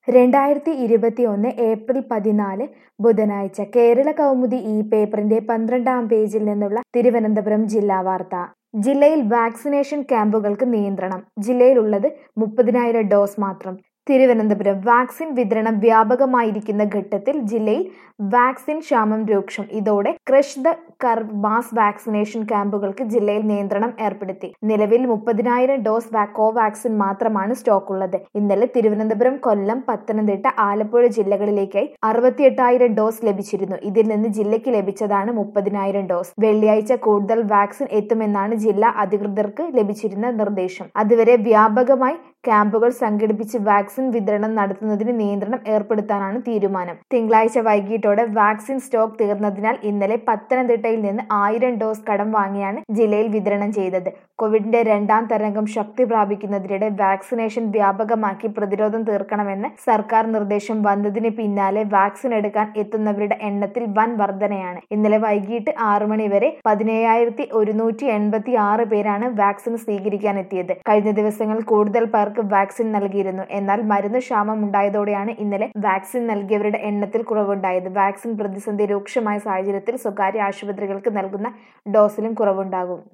രണ്ടായിരത്തി ഇരുപത്തിയൊന്ന് ഏപ്രിൽ പതിനാല് ബുധനാഴ്ച കേരള കൗമുദി ഈ പേപ്പറിന്റെ പന്ത്രണ്ടാം പേജിൽ നിന്നുള്ള തിരുവനന്തപുരം ജില്ലാ വാർത്ത ജില്ലയിൽ വാക്സിനേഷൻ ക്യാമ്പുകൾക്ക് നിയന്ത്രണം ജില്ലയിലുള്ളത് മുപ്പതിനായിരം ഡോസ് മാത്രം തിരുവനന്തപുരം വാക്സിൻ വിതരണം വ്യാപകമായിരിക്കുന്ന ഘട്ടത്തിൽ ജില്ലയിൽ വാക്സിൻ ക്ഷാമം രൂക്ഷം ഇതോടെ crush the curve mass vaccination ക്യാമ്പുകൾക്ക് ജില്ലയിൽ നിയന്ത്രണം ഏർപ്പെടുത്തി നിലവിൽ മുപ്പതിനായിരം ഡോസ് കോവാക്സിൻ മാത്രമാണ് സ്റ്റോക്കുള്ളത് ഇന്നലെ തിരുവനന്തപുരം കൊല്ലം പത്തനംതിട്ട ആലപ്പുഴ ജില്ലകളിലേക്കായി അറുപത്തിയെട്ടായിരം ഡോസ് ലഭിച്ചിരുന്നു ഇതിൽ നിന്ന് ജില്ലയ്ക്ക് ലഭിച്ചതാണ് മുപ്പതിനായിരം ഡോസ് വെള്ളിയാഴ്ച കൂടുതൽ വാക്സിൻ എത്തുമെന്നാണ് ജില്ലാ അധികൃതർക്ക് ലഭിച്ചിരുന്ന നിർദ്ദേശം അതുവരെ വ്യാപകമായി ക്യാമ്പുകൾ സംഘടിപ്പിച്ച് വാക്സിൻ വിതരണം നടത്തുന്നതിന് നിയന്ത്രണം ഏർപ്പെടുത്താനാണ് തീരുമാനം തിങ്കളാഴ്ച വൈകിട്ടോടെ വാക്സിൻ സ്റ്റോക്ക് തീർന്നതിനാൽ ഇന്നലെ പത്തനംതിട്ടയിൽ നിന്ന് ആയിരം ഡോസ് കടം വാങ്ങിയാണ് ജില്ലയിൽ വിതരണം ചെയ്തത് കോവിഡിന്റെ രണ്ടാം തരംഗം ശക്തി പ്രാപിക്കുന്നതിനിടെ വാക്സിനേഷൻ വ്യാപകമാക്കി പ്രതിരോധം തീർക്കണമെന്ന് സർക്കാർ നിർദ്ദേശം വന്നതിന് പിന്നാലെ വാക്സിൻ എടുക്കാൻ എത്തുന്നവരുടെ എണ്ണത്തിൽ വൻ വർധനയാണ് ഇന്നലെ വൈകിട്ട് ആറു മണി വരെ പതിനേഴായിരത്തി ഒരുന്നൂറ്റി എൺപത്തി ആറ് പേരാണ് വാക്സിൻ സ്വീകരിക്കാൻ എത്തിയത് കഴിഞ്ഞ ദിവസങ്ങൾ കൂടുതൽ പേർക്ക് വാക്സിൻ നൽകിയിരുന്നു എന്നാൽ മരുന്ന് ക്ഷാമം ഉണ്ടായതോടെയാണ് ഇന്നലെ വാക്സിൻ നൽകിയവരുടെ എണ്ണത്തിൽ കുറവുണ്ടായത് വാക്സിൻ പ്രതിസന്ധി രൂക്ഷമായ സാഹചര്യത്തിൽ സ്വകാര്യ ആശുപത്രികൾക്ക് നൽകുന്ന ഡോസിലും കുറവുണ്ടാകും